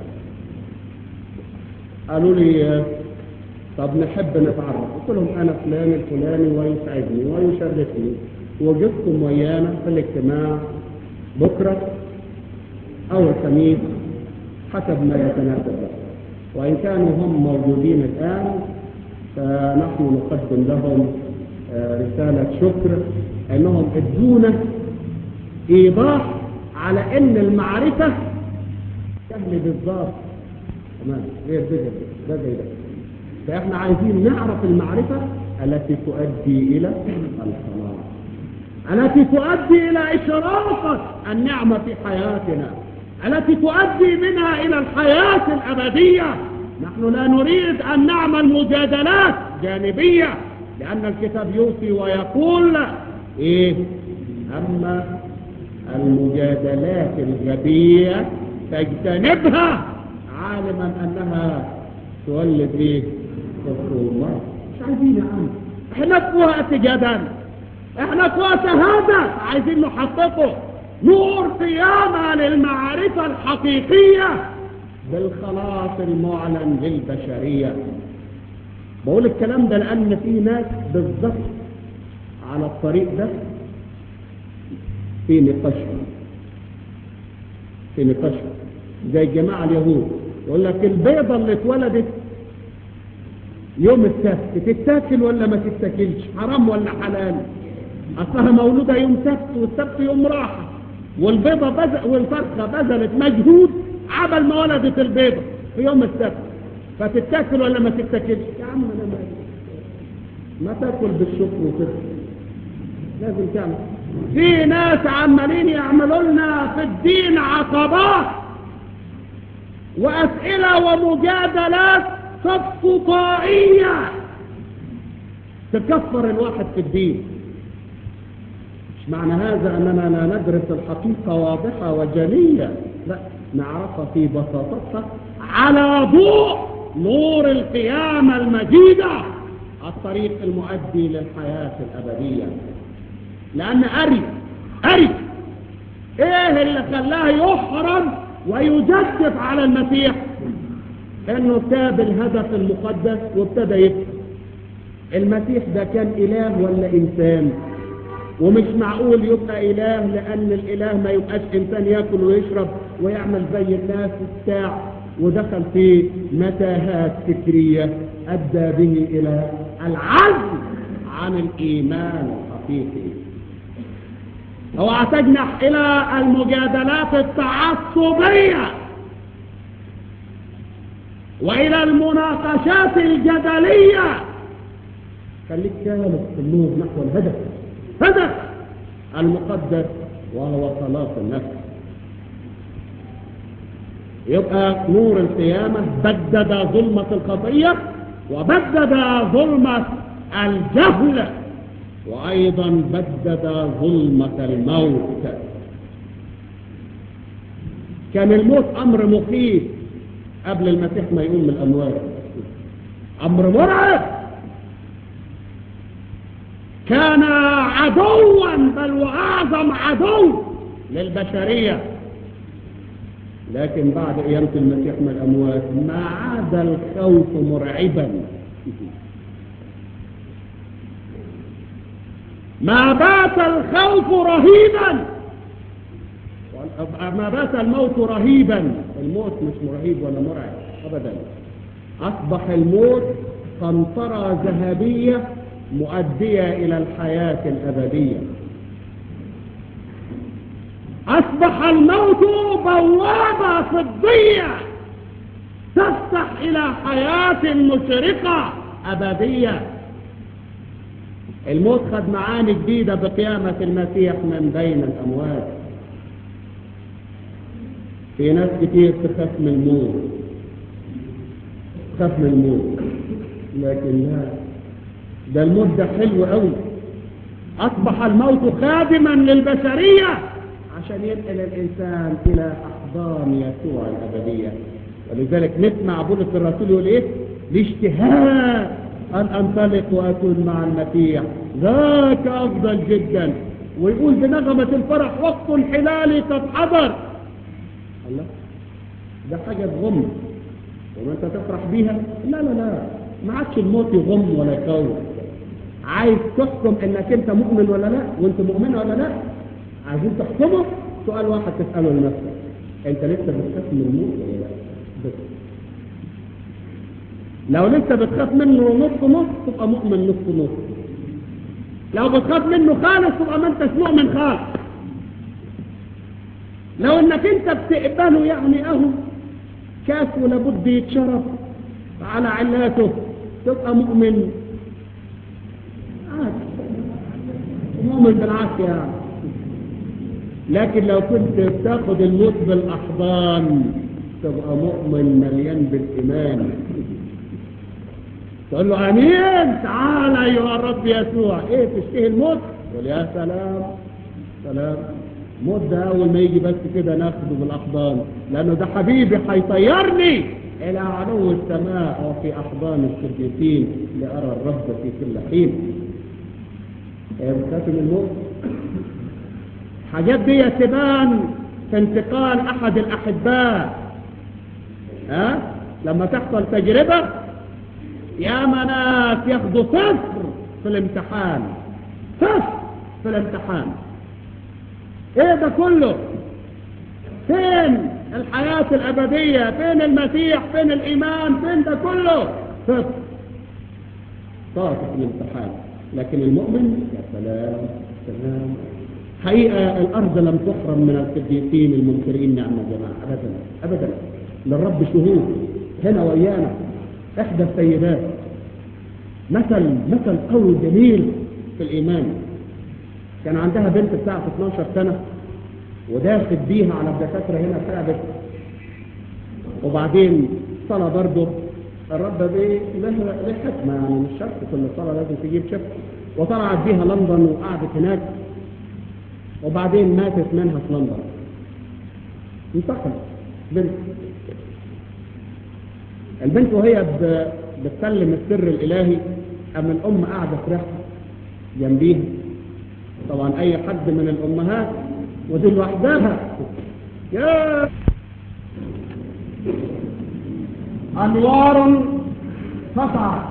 قالوا لي طب نحب نتعرف قلت لهم أنا فلان الفلاني ويسعدني ويشرفني وجودكم ويانا في الاجتماع بكرة أو الخميس حسب ما يتناسب وإن كانوا هم موجودين الآن فنحن نقدم لهم رسالة شكر أنهم ادونا إيضاح على أن المعرفة سهل بالظبط تمام غير ده ده زي ده فإحنا عايزين نعرف المعرفة التي تؤدي إلى الخلاص التي تؤدي إلى إشراقة النعمة في حياتنا التي تؤدي منها إلى الحياة الأبدية نحن لا نريد أن نعمل مجادلات جانبية لأن الكتاب يوصي ويقول إيه أما المجادلات الغبية تجتنبها عالما أنها تولد إيه خصومات مش عايزين يا عم احنا في وقت جدل احنا في وقت هذا عايزين نحققه نور قيامة للمعرفة الحقيقية بالخلاص المعلن للبشرية بقول الكلام ده لأن في ناس بالضبط على الطريق ده في نقاشهم في نقاشهم زي الجماعة اليهود يقول لك البيضة اللي اتولدت يوم السبت تتاكل ولا ما تتاكلش حرام ولا حلال اصلها مولودة يوم سبت والسبت يوم راحة والبيضة بز... والفرخة بذلت مجهود عمل ما ولدت البيضة في يوم السبت فتتاكل ولا ما تتاكلش يا عم انا ما ما تاكل بالشكر وكده لازم تعمل في ناس عمالين يعملوا لنا في الدين عقبات واسئله ومجادلات تفقطائيه تكفر الواحد في الدين مش معنى هذا اننا لا ندرس الحقيقه واضحه وجليه لا نعرفها في بساطتها على ضوء نور القيامه المجيده الطريق المؤدي للحياه الابديه لأن أري أري إيه اللي خلاه يحرم ويجدف على المسيح إنه ساب الهدف المقدس وابتدى يكتب المسيح ده كان إله ولا إنسان ومش معقول يبقى إله لأن الإله ما يبقاش إنسان يأكل ويشرب ويعمل زي الناس بتاع ودخل في متاهات فكرية أدى به إلى العزل عن الإيمان الحقيقي اوعى تجنح الى المجادلات التعصبية والى المناقشات الجدلية خليك كامل في النور نحو الهدف هدف المقدس وهو خلاص النفس يبقى نور القيامة بدد ظلمة الخطية وبدد ظلمة الجهل وأيضا بدد ظلمة الموت كان الموت أمر مخيف قبل المسيح ما يقوم من الأموات أمر مرعب كان عدوا بل وأعظم عدو للبشرية لكن بعد قيامة المسيح من الأموات ما عاد الخوف مرعبا ما بات الخوف رهيبا ما بات الموت رهيبا الموت مش رهيب ولا مرعب أبدا أصبح الموت قنطرة ذهبية مؤدية إلى الحياة الأبدية أصبح الموت بوابة فضية تفتح إلى حياة مشرقة أبدية الموت خد معاني جديدة بقيامة المسيح من بين الأموات في ناس كتير تخاف من الموت تخاف من الموت لكن لا ده الموت ده حلو قوي أصبح الموت خادما للبشرية عشان ينقل الإنسان إلى أحضان يسوع الأبدية ولذلك نسمع بولس الرسول يقول إيه الاشتهاء أن أنطلق وأكون مع المسيح ذاك أفضل جدا ويقول بنغمة الفرح وقت انحلالي قد حضر الله ده حاجة تغم وما انت تفرح بيها لا لا لا ما عادش الموت يغم ولا يخوف عايز تحكم انك انت مؤمن ولا لا وانت مؤمن ولا لا عايزين تحكمه سؤال واحد تسأله لنفسك انت لسه بتخاف من الموت ولا لا بس لو لسه بتخاف منه نص نص تبقى مؤمن نص نص لو بتخاف منه خالص تبقى ما انتش مؤمن خالص لو انك انت بتقبله يعني اهو كاس ولابد يتشرب على علاته تبقى مؤمن عادي مؤمن بالعافية يعني لكن لو كنت بتاخد الموت بالاحضان تبقى مؤمن مليان بالايمان تقول له امين تعال ايها الرب يسوع ايه تشتهي الموت يقول يا سلام سلام موت ده اول ما يجي بس كده ناخده بالاحضان لانه ده حبيبي هيطيرني الى علو السماء وفي احضان القديسين لارى الرب في كل حين ايه بتخاف من الموت حاجات دي تبان في انتقال احد الاحباء ها أه؟ لما تحصل تجربه يا مناس ياخدوا صفر في الامتحان صفر في الامتحان ايه ده كله فين الحياة الابدية فين المسيح فين الايمان فين ده كله صفر صار في الامتحان لكن المؤمن يا سلام سلام حقيقة الارض لم تحرم من القديسين المنكرين نعم يا جماعة ابدا ابدا للرب شهود هنا ويانا احدى السيدات مثل مثل قوي جميل في الايمان كان عندها بنت بتاعت 12 سنة وداخل بيها على الدكاترة هنا تعبت وبعدين صلاة برضه الرب بيه له له حكمة يعني مش شرط كل صلاة لازم تجيب شفت وطلعت بيها لندن وقعدت هناك وبعدين ماتت منها في لندن انتقلت بنت البنت وهي بتسلم السر الإلهي أما الأم قاعدة فرحة جنبيها طبعا أي حد من الأمهات ودي لوحدها يا أنوار سطعت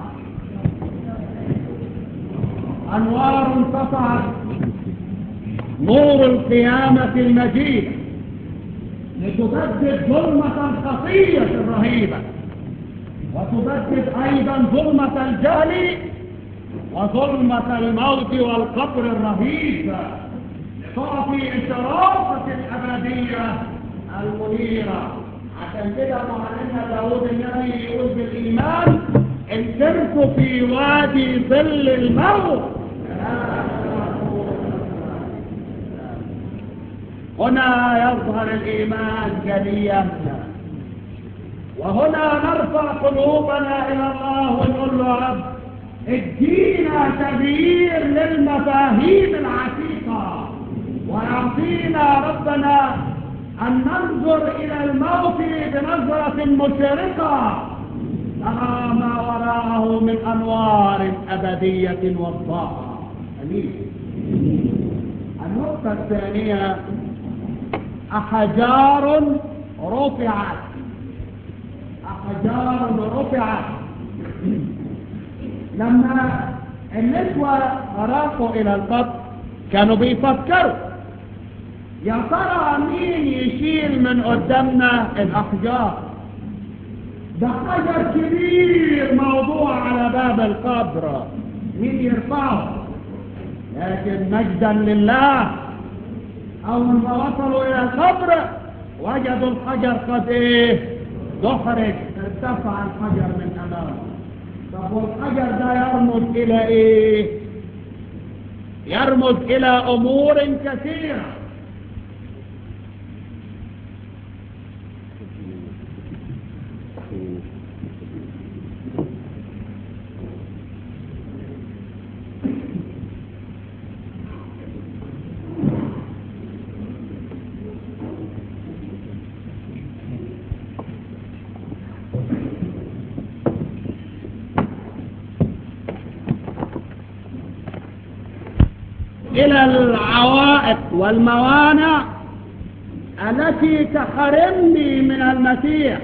أنوار سطعت نور القيامة المجيد لتبدد ظلمة الخطية الرهيبة وتبدد أيضا ظلمة الجهل وظلمة الموت والقبر الرهيب تعطي إشراقة الأبدية المنيرة عشان كده معلمنا داود النبي يقول بالإيمان إن سرت في وادي ظل الموت هنا يظهر الإيمان جليا وهنا نرفع قلوبنا إلى الله ونقول له يا رب ادينا تغيير للمفاهيم العتيقة ويعطينا ربنا أن ننظر إلى الموت بنظرة مشرقة نرى ما وراءه من أنوار أبدية وضاءة أمين النقطة الثانية أحجار رفعت أحجار رفعت لما النسوة راحوا إلى القبر كانوا بيفكروا يا ترى مين يشيل من قدامنا الأحجار ده حجر كبير موضوع على باب القبر مين يرفعه لكن مجدا لله أول ما وصلوا إلى القبر وجدوا الحجر قد إيه دحرج ارتفع الحجر من أمامه طب والحجر ده يرمز إلى إيه يرمز إلى أمور كثيرة إلى العوائق والموانع التي تحرمني من المسيح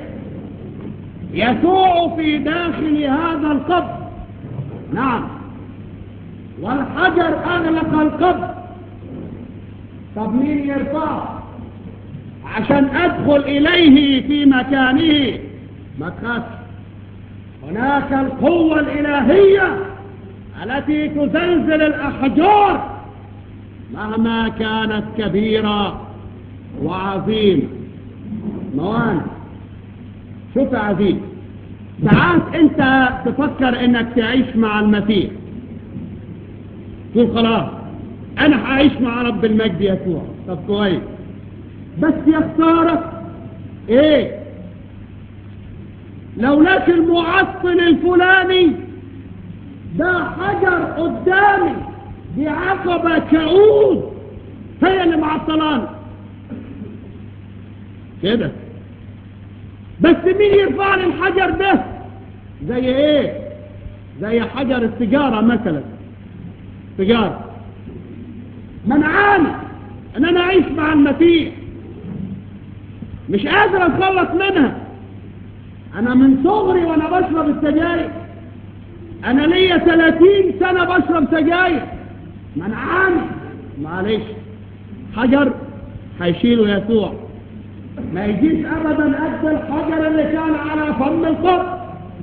يسوع في داخل هذا القبر نعم والحجر أغلق القبر طب مين يرفعه عشان أدخل إليه في مكانه ما تخافش هناك القوة الإلهية التي تزلزل الأحجار مهما كانت كبيرة وعظيمة موانع شوف يا عزيز ساعات انت تفكر انك تعيش مع المسيح تقول خلاص انا هعيش مع رب المجد يسوع طب كويس بس يا خسارة ايه لولاك المعطل الفلاني ده حجر قدامي دي عقبة كؤوس هي اللي معطلان كده بس مين يرفع لي الحجر ده زي ايه زي حجر السجارة مثلا سجارة منعاني ان انا اعيش مع المسيح مش قادر اتخلص منها انا من صغري وانا بشرب السجاير انا ليا 30 سنة بشرب سجاير منعاني معلش حجر هيشيله يسوع ما يجيش ابدا قد الحجر اللي كان على فم القبر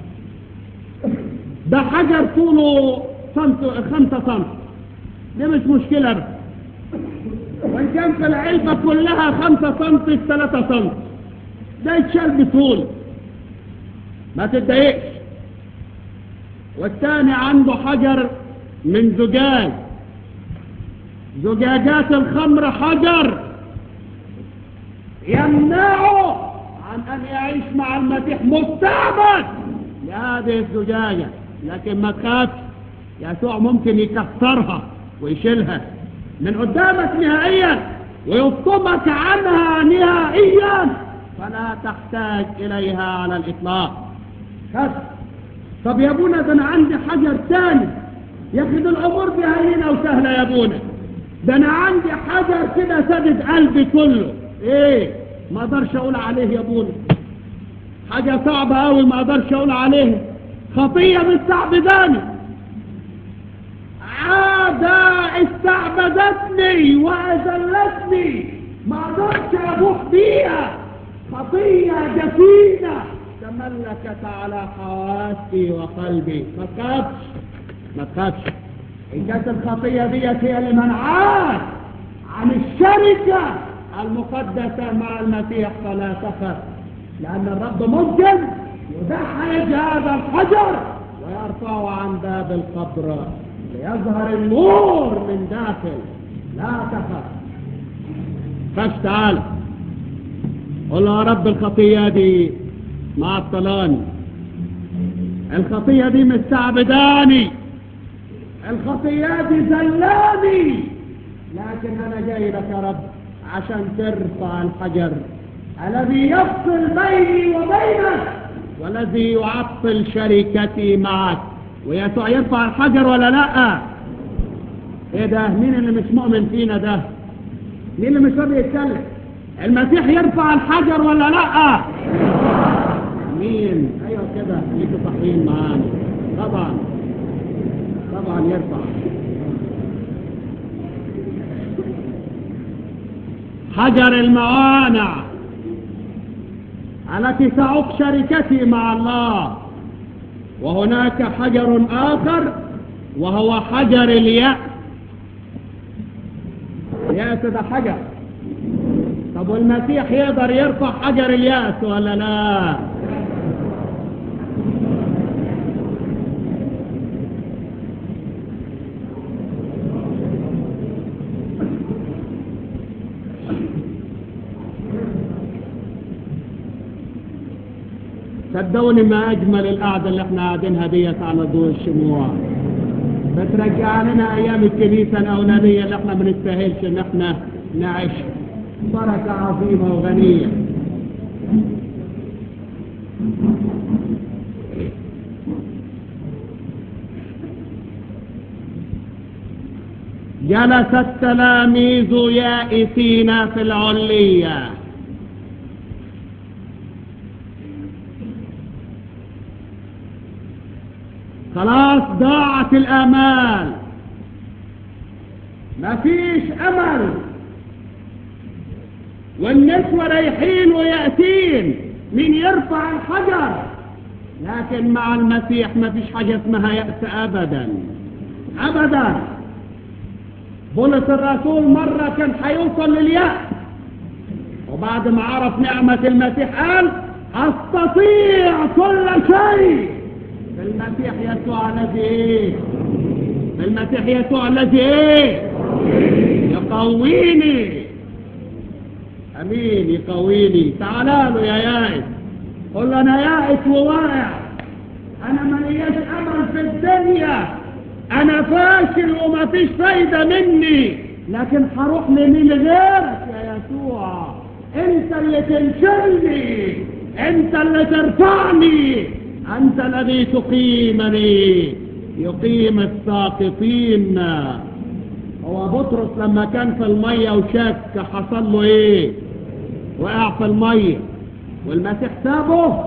ده حجر طوله سنت خمسة سنت دي مش مشكلة بس وان كان في العلبة كلها خمسة سنت ثلاثة سنت ده يتشال بطول ما تتضايقش والتاني عنده حجر من زجاج زجاجات الخمر حجر يمنعه عن أن يعيش مع المسيح مستعبد لهذه الزجاجة لكن ما تخافش يسوع ممكن يكسرها ويشيلها من قدامك نهائيا ويفطمك عنها نهائيا فلا تحتاج إليها على الإطلاق خف طب يا ابونا ده أنا عندي حجر تاني يا أخي ده الأمور دي هينة وسهلة يا ابونا ده أنا عندي حجر كده سدد قلبي كله إيه ما أقدرش أقول عليه يا ابونا حاجة صعبة أوي ما أقدرش أقول عليها خطية مستعبداني عادة استعبدتني وأذلتني ما أقدرش أبوح بيها خطية جسيمة تملكت على حواسي وقلبي ما تخافش ما تخافش إن كانت الخطية ديت هي اللي منعاك عن الشركة المقدسة مع المسيح فلا تخف لأن الرب ممكن يدحرج هذا الحجر ويرفعه عن باب القبر ليظهر النور من داخل لا تخف خش تعال قل يا رب الخطية دي معطلاني الخطية دي مستعبداني الخطية دي زلاني لكن أنا جاي لك يا رب عشان ترفع الحجر الذي يفصل بيني وبينك والذي يعطل شركتي معك ويسوع يرفع الحجر ولا لا ايه ده مين اللي مش مؤمن فينا ده مين اللي مش راضي يتكلم المسيح يرفع الحجر ولا لا مين ايوه كده خليكوا صحيين معانا طبعا طبعا يرفع حجر الموانع التي تعوق شركتي مع الله وهناك حجر آخر وهو حجر اليأس اليأس ده حجر طب والمسيح يقدر يرفع حجر اليأس ولا لا صدقوني ما اجمل القعده اللي احنا قاعدينها ديت على ضوء الشموع بترجع لنا ايام الكنيسه الاولانيه اللي احنا ما نستاهلش ان احنا نعيشها بركه عظيمه وغنيه جلس التلاميذ يائسين في العليه خلاص ضاعت الامال مفيش امل والنسوة رايحين ويأتين مين يرفع الحجر لكن مع المسيح مفيش حاجة اسمها يأس ابدا ابدا بولس الرسول مرة كان هيوصل لليأس وبعد ما عرف نعمة المسيح قال استطيع كل شيء بالمسيح يسوع الذي ايه بالمسيح يسوع الذي ايه يقويني امين يقويني تعال له يا يائس قل له انا يائس وواقع انا ملياش امل في الدنيا انا فاشل وما فيش فايده مني لكن هروح لمين غيرك يا يسوع انت اللي تنشلني انت اللي ترفعني أنت الذي تقيمني يقيم الساقطين هو بطرس لما كان في المية وشك حصل له ايه وقع في المية والمسيح سابه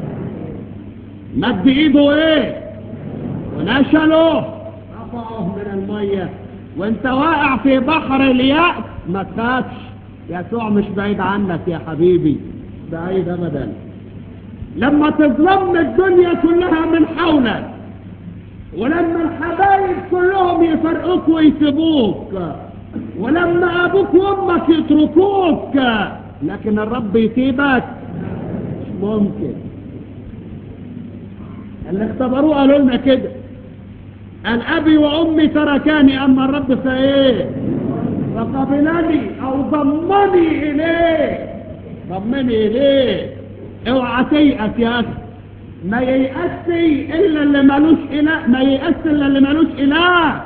مد ايده ايه ونشله رفعه من المية وانت واقع في بحر اليأس ما تخافش يسوع مش بعيد عنك يا حبيبي بعيد ابدا لما تظلم الدنيا كلها من حولك ولما الحبايب كلهم يفرقوك ويسيبوك ولما ابوك وامك يتركوك لكن الرب يسيبك مش ممكن اللي اختبروه قالوا لنا كده قال ابي وامي تركاني اما الرب فايه فقبلني او ضمني اليه ضمني اليه اوعى تيأس يا اخي ما ييأس الا اللي مالوش اله ما ييأس الا اللي مالوش اله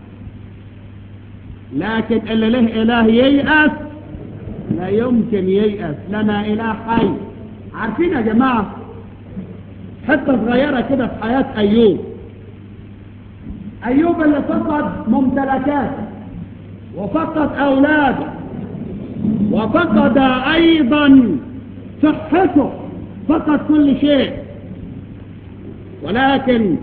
لكن اللي له اله ييأس لا يمكن ييأس لنا اله حي عارفين يا جماعة حتة صغيرة كده في حياة ايوب ايوب اللي فقد ممتلكاته وفقد اولاده وفقد ايضا صحته فقد كل شيء ولكن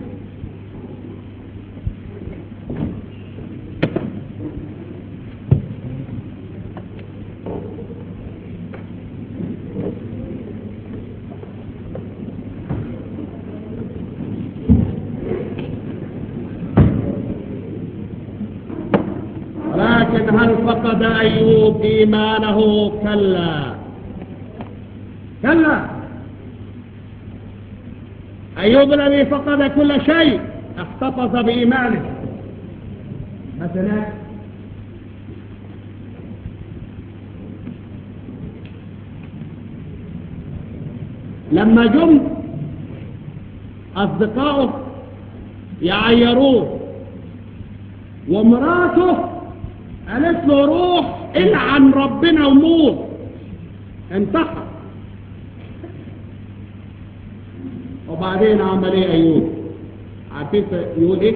ولكن هل فقد أيوب إيمانه كلا كلا أيوب الذي فقد كل شيء احتفظ بإيمانه مثلا لما جم أصدقائه يعيروه ومراته قالت له روح العن ربنا وموت انتحر وبعدين عمل ايه ايوب عارفين يقول ايه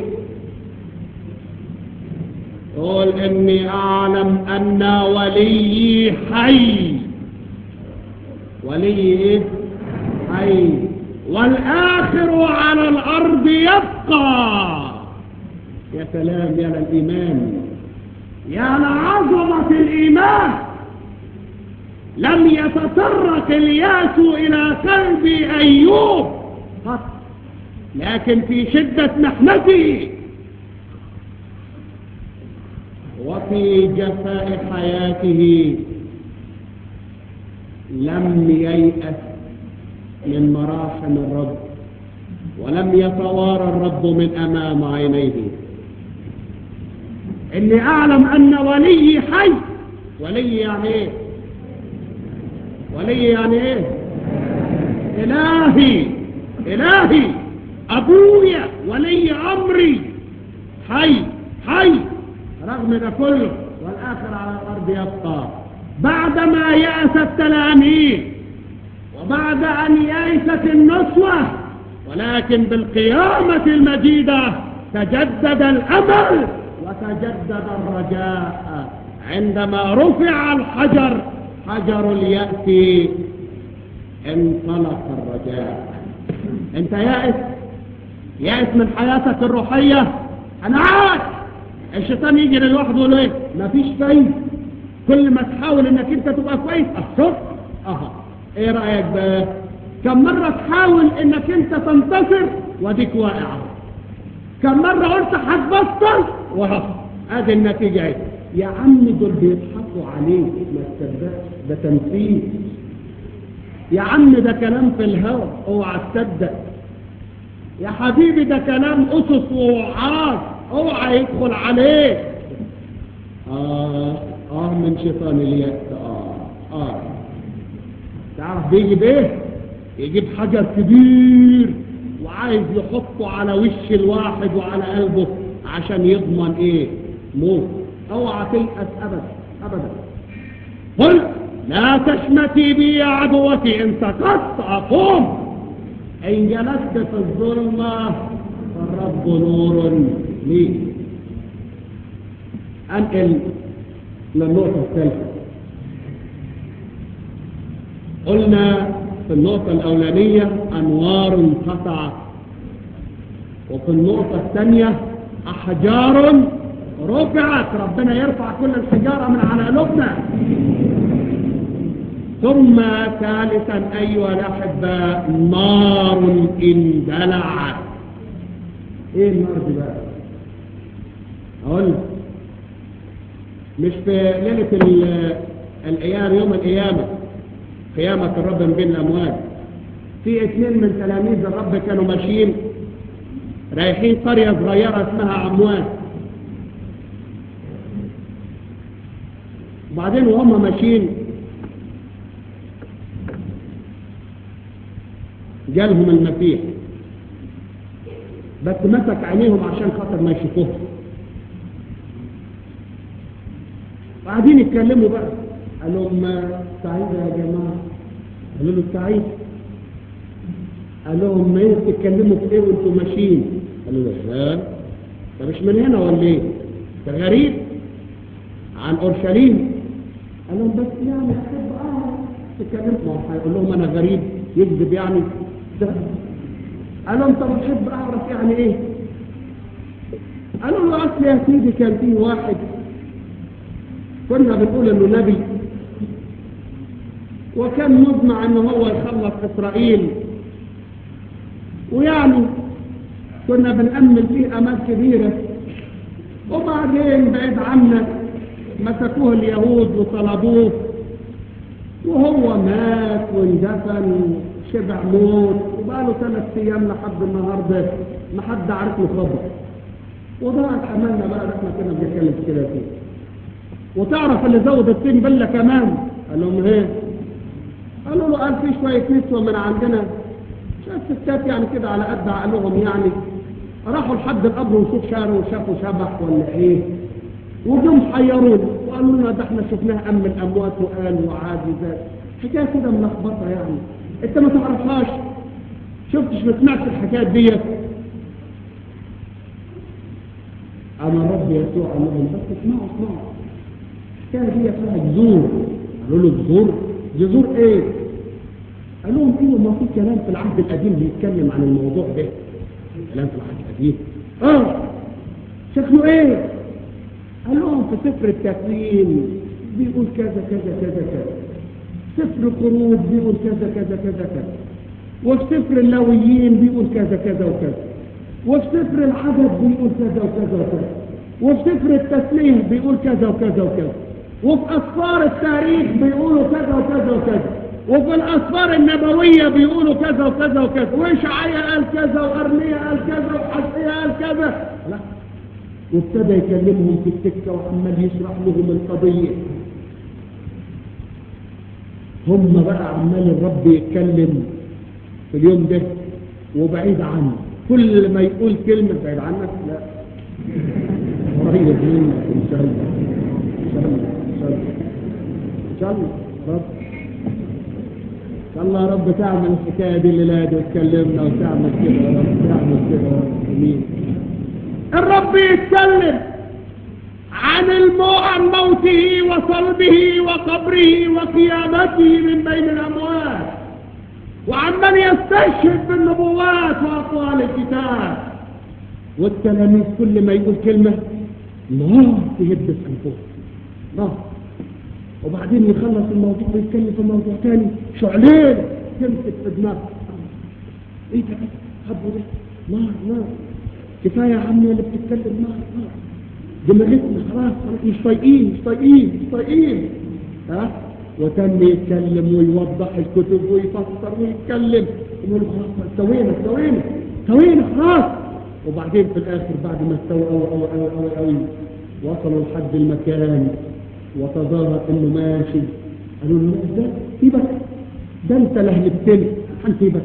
يقول اني اعلم ان وليي حي ولي ايه حي والاخر على الارض يبقى يا سلام يا للايمان يا لعظمة الايمان لم يتطرق الياس الى قلب ايوب قط لكن في شدة محنته وفي جفاء حياته لم ييأس من مراحم الرب ولم يتوارى الرب من أمام عينيه إني أعلم أن ولي حي ولي يعني إيه ولي يعني إيه إلهي إلهي أبويا ولي أمري حي حي رغم ده كله والآخر على الأرض يبقى بعدما يأس التلاميذ وبعد أن يأست النصوة ولكن بالقيامة المجيدة تجدد الأمل وتجدد الرجاء عندما رفع الحجر حجر اليأس انطلق الرجاء انت يائس يائس من حياتك الروحية انا عاد الشيطان يجي للواحد يقول ايه مفيش فايدة كل ما تحاول انك انت تبقى كويس اصف اها ايه رأيك بقى كم مرة تحاول انك انت تنتصر وديك واقع كم مرة قلت هتبطل وها ادي النتيجة ايه يا عم دول بيضحكوا عليك ما تصدقش ده تمثيل يا عم ده كلام في الهوى اوعى تصدق يا حبيبي ده كلام اسس ووعاظ اوعى يدخل عليك اه اه من شيطان اليأس اه اه تعرف بيجي بايه يجيب حجر كبير وعايز يحطه على وش الواحد وعلى قلبه عشان يضمن ايه موت اوعى تيأس ابدا ابدا قل لا تشمتي بي يا عدوتي ان سقطت اقوم ان جلست في الظلمة فالرب نور لي انقل للنقطة الثالثة قلنا في النقطة الأولانية أنوار انقطعت وفي النقطة الثانية أحجار رفعت ربنا يرفع كل الحجارة من على قلوبنا ثم ثالثا أيها الأحباء نار اندلعت ايه النار دي بقى اقول لك مش في ليلة الأيام يوم القيامة قيامة الرب من بين الأموات في اثنين من تلاميذ الرب كانوا ماشيين رايحين قرية صغيرة اسمها عموان وبعدين وهم ماشيين جالهم المسيح بس مسك عينيهم عشان خاطر ما يشوفوه قاعدين يتكلموا بقى قال لهم سعيد يا جماعة قالوا له سعيد قال لهم ما تتكلموا في ايه وانتم ماشيين قالوا له شان ده مش من هنا ولا ايه ده غريب عن اورشليم قال لهم بس يعني احب اعرف تتكلموا هيقول لهم انا غريب يكذب يعني ده قال لهم طب احب اعرف يعني ايه قالوا له اصل يا سيدي كان في واحد كنا بنقول انه نبي وكان مزمع ان هو يخلص اسرائيل ويعني كنا بنأمل فيه امال كبيرة وبعدين بعيد عنا مسكوه اليهود وطلبوه وهو مات واندفن شبع موت وبقاله ثلاث ايام لحد النهارده ما حد عارف له خبر وضاعت املنا بقى احنا كنا بنتكلم كده فيه وتعرف اللي زود الطين بله كمان قال لهم ايه قالوا له قال في شويه نسوه من عندنا شويه ستات يعني كده على قد عقلهم يعني راحوا لحد القبر وشوف شعره وشافوا شبح ولا ايه وجم حيرون وقالوا لنا ده احنا شفناه أم الأموات وقال وعاد وزاد حكاية كده ملخبطة يعني انت ما تعرفهاش شفتش ما سمعتش الحكايات ديت أنا رب يسوع قال لهم بس اسمعوا اسمعوا الحكاية دي فيها جذور قالوا له جذور جذور ايه؟ قال لهم ايوه ما في كلام في العهد القديم بيتكلم عن الموضوع ده كلام في العهد القديم اه شكله ايه؟ قال لهم في سفر التكوين بيقول كذا كذا كذا كذا سفر الخروج بيقول كذا كذا كذا كذا وفي سفر اللاويين بيقول كذا كذا وكذا وفي سفر العدد بيقول كذا وكذا وكذا وفي سفر التسليم بيقول كذا وكذا وكذا وفي أسفار التاريخ بيقولوا كذا وكذا وكذا وفي الأسفار النبوية بيقولوا كذا وكذا وكذا وإشعياء قال كذا وأرميا قال كذا وحسيا قال كذا لا وابتدى يكلمهم في السكة وعمال يشرح لهم القضية هم بقى عمال الرب يتكلم في اليوم ده وبعيد عنه كل ما يقول كلمة بعيد عنك لا قريب منك إن شاء الله إن شاء الله إن شاء الله إن شاء الله رب إن شاء الله يا رب تعمل الحكاية دي الليلة دي وتكلمنا وتعمل كده يا رب تعمل كده يا رب أمين الرب يتكلم عن المو... عن موته وصلبه وقبره وقيامته من بين الأموات وعمن يستشهد بالنبوات وأقوال الكتاب والتلاميذ كل ما يقول كلمة نار تهد في أنفسهم نار وبعدين يخلص الموضوع ويتكلم في موضوع تاني شعلين تمسك في دماغه ايه ده حبوا ده نار نار كفاية يا عمي اللي بتتكلم نار نار دماغتنا خلاص مش طايقين مش طايقين مش طايقين ها وتم يتكلم ويوضح الكتب ويفسر ويتكلم يقول خلاص استوينا استوينا استوينا خلاص وبعدين في الاخر بعد ما استوى قوي قوي قوي قوي قوي وصلوا لحد المكان وتظاهر انه ماشي قالوا له ده سيبك ده انت لهلبتني هنسيبك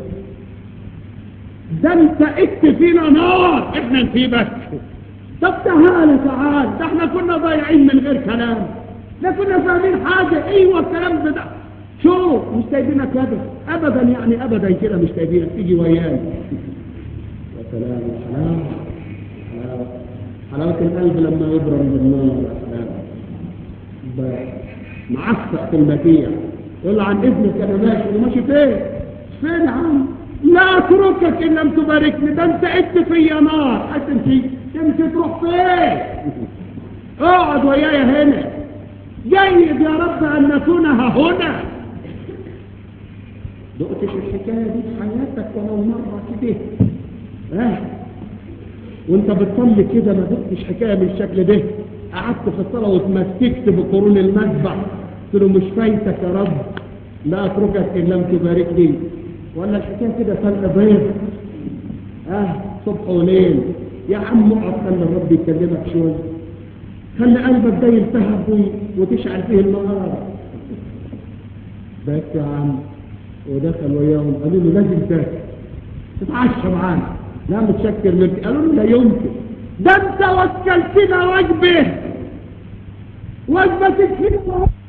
ده انت اكت فينا نار احنا نسيبك طب تعالى تعال ده احنا كنا ضايعين من غير كلام لا كنا فاهمين حاجة ايوه الكلام ده شو مش سايبينك كده ابدا يعني ابدا كده مش سايبينك تيجي ويانا يا سلام حلاوة حلاوة حلاوة القلب لما يضرب بالنار يا سلام معفق في المتيع يقول عن اذنك انا ماشي انا ماشي فين فين يا عم لا اتركك ان لم تباركني ده انت ادت فيا نار هتمشي تمشي تروح فين اقعد وياي هنا جيد يا رب ان نكون ها هنا دقتش الحكايه دي في حياتك ولو مره كده اه وانت بتصلي كده ما دقتش حكايه بالشكل ده قعدت في الصلاه واتمسكت بقرون المذبح قلت له مش فايتك يا رب لا اتركك ان لم تباركني ولا الحكايه كده فرق بيض اه صبح وليل يا عم اقعد خلي الرب يكلمك شويه خلي قلبك ده يلتهب وتشعل فيه النهار بس يا عم ودخل وياهم قالوا له لازم تاكل تتعشى معانا لا متشكر منك قالوا له لا يمكن ده انت وكلتنا وجبه وجبه تكفينا